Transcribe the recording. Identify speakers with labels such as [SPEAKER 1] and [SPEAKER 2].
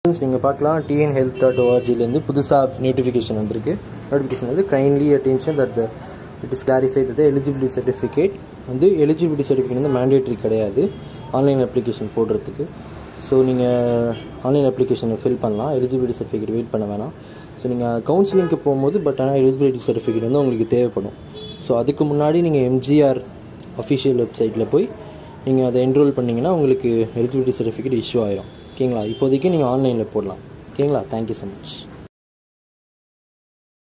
[SPEAKER 1] friends நீங்கள் பார்க்கலாம் TN health dot ஓஆர்ஜிலேருந்து புதுசாக நோட்டிஃபிகேஷன் வந்திருக்கு நோட்டிஃபிகேஷன் வந்து kindly attention that the it is clarify that eligibility certificate வந்து எலிஜிபிலிட்டி சர்டிஃபிகேட் வந்து மேண்டேட்ரி கிடையாது ஆன்லைன் அப்ளிகேஷன் போடுறதுக்கு ஸோ நீங்கள் ஆன்லைன் அப்ளிகேஷனை ஃபில் பண்ணலாம் எலிஜிபிலிட்டி சர்டிஃபிகேட் வெயிட் பண்ண வேணாம் ஸோ நீங்கள் கவுன்சிலிங்க்கு போகும்போது பட் ஆனால் எலிஜிபிலிட்டி சர்டிஃபிகேட் வந்து உங்களுக்கு தேவைப்படும் ஸோ அதுக்கு முன்னாடி நீங்கள் எம்ஜிஆர் அஃபிஷியல் வெப்சைட்டில் போய் நீங்கள் அதை என்ரோல் பண்ணிங்கன்னா உங்களுக்கு எலிஜிபிலிட்டி சர்டிஃபிகேட் இஷ்யூ ஆயிரும் ஓகேங்களா இப்போதைக்கு நீங்கள் ஆன்லைனில் போடலாம் ஓகேங்களா தேங்க்யூ ஸோ மச்